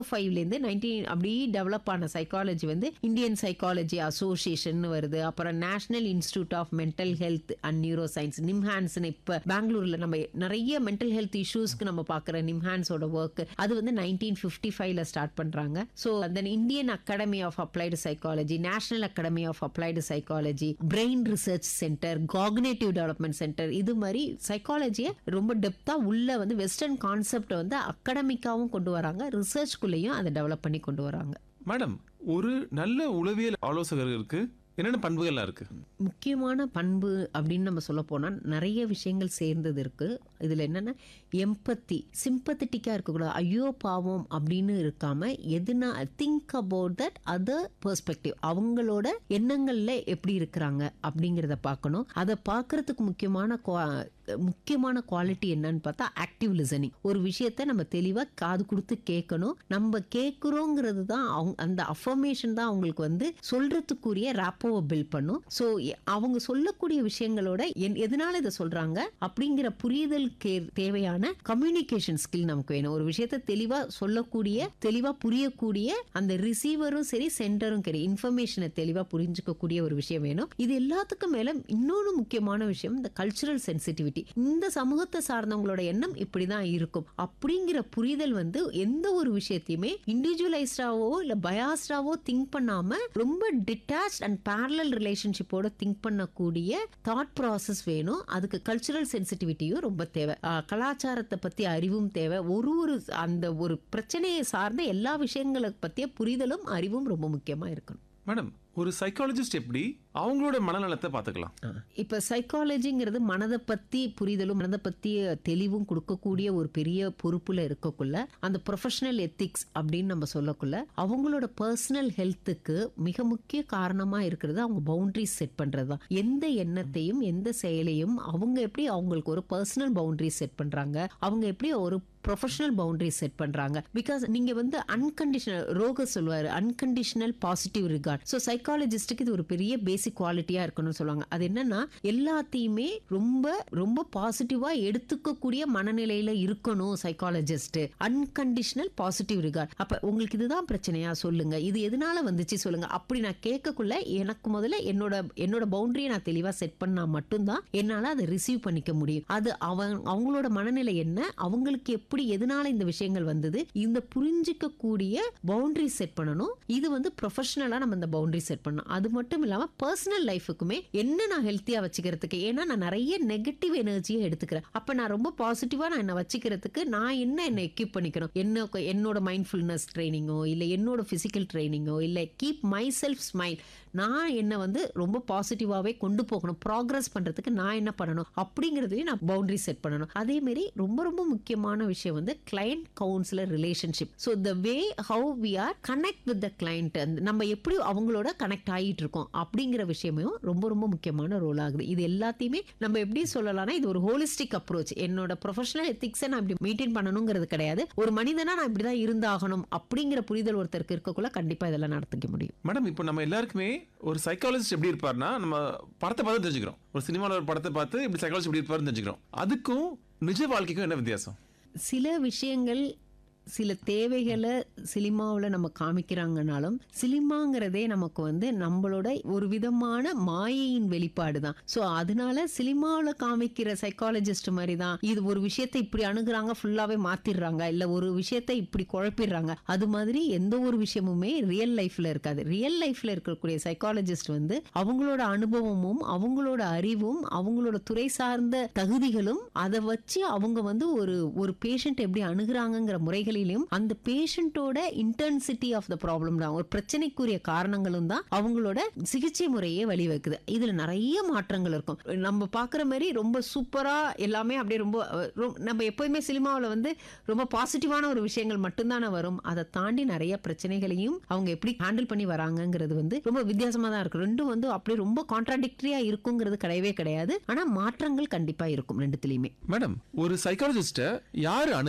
ஃபைவ்லேருந்து நைன்டீன் அப்படி டெவலப் ஆன சைக்காலஜி வந்து இந்தியன் சைக்காலஜி அசோசியேஷன் வருது அப்புறம் national institute of mental health and neuro science நிம்ஹான்ஸ்னு இப்போ பெங்களூர்ல நம்ம நிறைய மென்டல் ஹெல்த் இஷ்யூஸ்க்கு நம்ம பார்க்குற நிம்ஹான்ஸோட ஒர்க் அது வந்து நைன்டீன் ஃபிஃப்டி ஃபைவ்ல ஸ்டார்ட் பண்றாங்க ஸோ அந்த Indian academy of applied psychology national academy of applied psychology brain research centre cognitive development centre இது மாதிரி சைக்காலஜியை ரொம்ப டெப்தா உள்ள வந்து வெஸ்டர்ன் கான்செப்டை வந்து அகடமிக்காவும் கொண்டு வராங்க ரிசர்ச்குள்ளேயும் அதை டெவலப் பண்ணி கொண்டு வராங்க மேடம் ஒரு நல்ல உளவியல் ஆலோசகருக்கு என்னென்ன பண்புகள்லாம் இருக்கு முக்கியமான பண்பு அப்படின்னு நம்ம சொல்ல போனால் நிறைய விஷயங்கள் சேர்ந்தது இருக்கு இதுல என்னன்னா எம்பத்தி சிம்பத்தட்டிக்கா இருக்கக்கூடாது ஐயோ பாவம் அப்படின்னு இருக்காம எதுனா think about that other perspective அவங்களோட எண்ணங்கள்ல எப்படி இருக்கிறாங்க அப்படிங்கிறத பார்க்கணும் அதை பார்க்கறதுக்கு முக்கியமான qua- முக்கியமான குவாலிட்டி என்னன்னு பார்த்தா ஆக்டிவ் லிசனிங் ஒரு விஷயத்த நம்ம தெளிவா காது கொடுத்து கேட்கணும் நம்ம கேட்குறோங்கிறது தான் அவங்க அந்த அஃபர்மேஷன் தான் அவங்களுக்கு வந்து சொல்றதுக்குரிய ரேப்போவை பில்ட் பண்ணும் ஸோ அவங்க சொல்லக்கூடிய விஷயங்களோட என்- எதனால இதை சொல்றாங்க அப்படிங்கிற புரிதல் கே- தேவையான கம்யூனிகேஷன் ஸ்கில் நமக்கு வேணும் ஒரு விஷயத்த தெளிவா சொல்லக்கூடிய தெளிவா புரியக்கூடிய அந்த ரிசீவரும் சரி சென்டரும் சரி இன்ஃபர்மேஷனை தெளிவா புரிஞ்சுக்கக்கூடிய ஒரு விஷயம் வேணும் இது எல்லாத்துக்கும் மேல இன்னொரு முக்கியமான விஷயம் இந்த கல்ச்சுரல் சென்சிட்டிவிட்டி இந்த சமூகத்தை சார்ந்தவங்களோட எண்ணம் இப்படிதான் இருக்கும் அப்படிங்கிற புரிதல் வந்து எந்த ஒரு விஷயத்தையுமே இண்டிவிஜுவலைஸ்டாவோ இல்ல பயாஸ்டாவோ திங்க் பண்ணாம ரொம்ப டிட்டாச் அண்ட் பேரலல் ரிலேஷன்ஷிப்போட திங்க் பண்ணக்கூடிய தாட் ப்ராசஸ் வேணும் அதுக்கு கல்ச்சுரல் சென்சிட்டிவிட்டியும் ரொம்ப தேவை ஆஹ் கலாச்சாரத்தை பத்தி அறிவும் தேவை ஒரு ஒரு அந்த ஒரு பிரச்சனையை சார்ந்த எல்லா விஷயங்களை பத்திய புரிதலும் அறிவும் ரொம்ப முக்கியமா இருக்கணும் மேடம் ஒரு சைக்காலஜிஸ்ட் எப்படி அவங்களோட மனநலத்தை பார்த்துக்கலாம் இப்ப சைக்காலஜிங்கிறது மனதை பத்தி புரிதலும் மனதை பத்தி தெளிவும் கொடுக்கக்கூடிய ஒரு பெரிய பொறுப்புல இருக்கக்குள்ள அந்த ப்ரொஃபஷனல் எத்திக்ஸ் அப்படின்னு நம்ம சொல்லக்குள்ள அவங்களோட பர்சனல் ஹெல்த்துக்கு மிக முக்கிய காரணமா இருக்கிறது அவங்க பவுண்டரிஸ் செட் பண்றது தான் எந்த எண்ணத்தையும் எந்த செயலையும் அவங்க எப்படி அவங்களுக்கு ஒரு பர்சனல் பவுண்டரி செட் பண்றாங்க அவங்க எப்படி ஒரு ப்ரொஃபஷனல் பவுண்டரி செட் பண்றாங்க பிகாஸ் நீங்க வந்து அன்கண்டிஷனல் ரோக சொல்லுவாரு அன்கண்டிஷனல் பாசிட்டிவ் ரிகார்ட் ஸோ சைக்காலஜிஸ்டுக்கு இது ஒரு பெரிய பேசிக் குவாலிட்டியா இருக்கணும்னு சொல்லுவாங்க அது என்னன்னா எல்லாத்தையுமே ரொம்ப ரொம்ப பாசிட்டிவா எடுத்துக்கக்கூடிய மனநிலையில இருக்கணும் சைக்காலஜிஸ்ட் அன்கண்டிஷனல் பாசிட்டிவ் ரிகார்ட் அப்ப உங்களுக்கு இதுதான் பிரச்சனையா சொல்லுங்க இது எதனால வந்துச்சு சொல்லுங்க அப்படி நான் கேட்கக்குள்ள எனக்கு முதல்ல என்னோட என்னோட பவுண்டரியை நான் தெளிவா செட் பண்ணா மட்டும்தான் என்னால அதை ரிசீவ் பண்ணிக்க முடியும் அது அவங்க அவங்களோட மனநிலை என்ன அவங்களுக்கு எப்படி எதனால இந்த விஷயங்கள் வந்தது இந்த புரிஞ்சிக்க கூடிய பவுண்டரி செட் பண்ணணும் இது வந்து ப்ரொஃபஷனலா நம்ம இந்த பவுண்டரி செட் பண்ணணும் அது மட்டும் இல்லாம பர்சனல் லைஃபுக்குமே என்ன நான் ஹெல்த்தியா வச்சுக்கிறதுக்கு ஏன்னா நான் நிறைய நெகட்டிவ் எனர்ஜியை எடுத்துக்கிறேன் அப்ப நான் ரொம்ப பாசிட்டிவா நான் என்ன வச்சுக்கிறதுக்கு நான் என்ன என்ன எக்யூப் பண்ணிக்கணும் என்ன என்னோட மைண்ட்ஃபுல்னஸ் ட்ரைனிங்கோ இல்ல என்னோட பிசிக்கல் ட்ரைனிங்கோ இல்ல கீப் மை செல்ஃப் ஸ்மைல் நான் என்ன வந்து ரொம்ப பாசிட்டிவாவே கொண்டு போகணும் ப்ராக்ரஸ் பண்றதுக்கு நான் என்ன பண்ணணும் அப்படிங்கறதையும் நான் பவுண்டரி செட் பண்ணணும் அதே மாதிரி ரொம்ப ரொம்ப முக்கியமான விஷயம் வந்து client counsellor relationship so the way how we are connect with the client நம்ம எப்படி அவங்களோட கனெக்ட் ஆகிட்டு இருக்கோம் அப்படிங்கிற விஷயமும் ரொம்ப ரொம்ப முக்கியமான ரோல் ஆகுது இது எல்லாத்தையுமே நம்ம எப்படி சொல்லலாம்னா இது ஒரு ஹோலிஸ்டிக் அப்ரோச் என்னோட ப்ரொஃபஷனல் எத்திக்ஸை நான் இப்படி மெயின்டைன் பண்ணணுங்கிறது கிடையாது ஒரு மனிதனா நான் இப்படிதான் இருந்தாகணும் அப்படிங்கிற புரிதல் ஒருத்தருக்கு இருக்கக்குள்ள கண்டிப்பா இதெல்லாம் நடத்திக்க முடியும் மேடம் இப்போ நம்ம எல்லாருக்குமே ஒரு சைக்காலஜிஸ்ட் எப்படி இருப்பார்னா நம்ம படத்தை பார்த்து தெரிஞ்சுக்கிறோம் ஒரு சினிமாவில் ஒரு படத்தை பார்த்து இப்படி சைக்காலஜி எப்படி இருப்பாருன்னு தெரிஞ்சுக்கிறோம் அதுக்கும் நிஜ வாழ்க்கைக்கும் என்ன வித்தியாசம் சில விஷயங்கள் சில தேவைகளை சினிமாவில் நம்ம காமிக்கிறாங்கனாலும் சினிமாங்கிறதே நமக்கு வந்து நம்மளோட ஒரு விதமான மாயையின் வெளிப்பாடு தான் ஸோ அதனால சினிமாவில் காமிக்கிற சைக்காலஜிஸ்ட் மாதிரி தான் இது ஒரு விஷயத்தை இப்படி அணுகுறாங்க ஃபுல்லாவே மாத்திடுறாங்க இல்ல ஒரு விஷயத்தை இப்படி குழப்பிடுறாங்க அது மாதிரி எந்த ஒரு விஷயமுமே ரியல் லைஃப்ல இருக்காது ரியல் லைஃப்ல இருக்கக்கூடிய சைக்காலஜிஸ்ட் வந்து அவங்களோட அனுபவமும் அவங்களோட அறிவும் அவங்களோட துறை சார்ந்த தகுதிகளும் அதை வச்சு அவங்க வந்து ஒரு ஒரு பேஷண்ட் எப்படி அணுகுறாங்கங்கிற முறைகளிலும் அந்த பேஷண்டோட இன்டென்சிட்டி ஆஃப் த ப்ராப்ளம் தான் ஒரு பிரச்சனைக்குரிய காரணங்களும் தான் அவங்களோட சிகிச்சை முறையே வழிவகுக்குது இதுல நிறைய மாற்றங்கள் இருக்கும் நம்ம பாக்குற மாதிரி ரொம்ப சூப்பரா எல்லாமே அப்படியே ரொம்ப அஹ், ரொ- நம்ம எப்போதுமே சினிமாவில் வந்து ரொம்ப பாசிட்டிவான ஒரு விஷயங்கள் மட்டும்தானே வரும் அதை தாண்டி நிறைய பிரச்சனைகளையும் அவங்க எப்படி ஹேண்டில் பண்ணி வராங்கங்கிறது வந்து ரொம்ப வித்தியாசமா தான் இருக்கும் ரெண்டும் வந்து அப்படியே ரொம்ப கான்ட்ராடிக்டரியா இருக்குங்கிறது கிடையவே கிடையாது ஆனா மாற்றங்கள் கண்டிப்பா இருக்கும் ரெண்டுத்துலயுமே மேடம் ஒரு சைக்காலஜிஸ்ட்டை யார் அணுகலாம்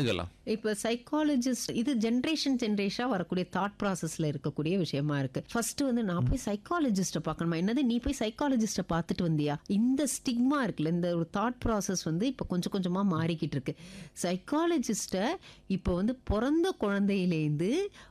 இப்போ சைக்காலஜிஸ்ட் இது ஜென்ரேஷன் ஜென்ரேஷனாக வரக்கூடிய தாட் ப்ராசஸில் இருக்கக்கூடிய விஷயமா இருக்கு ஃபர்ஸ்ட் வந்து நான் போய் சைக்காலஜிஸ்ட்டை பார்க்கணுமா என்னது நீ போய் சைக்காலஜிஸ்ட்டை பார்த்துட்டு வந்தியா இந்த ஸ்டிக்மா இருக்குல்ல இந்த ஒரு தாட் ப்ராசஸ் வந்து இப்போ கொஞ்சம் கொஞ்சமாக மாறிக்கிட்டு இருக்கு சைக்காலஜிஸ்ட்டை இப்போ வந்து பிறந்த குழந்தையிலேருந்து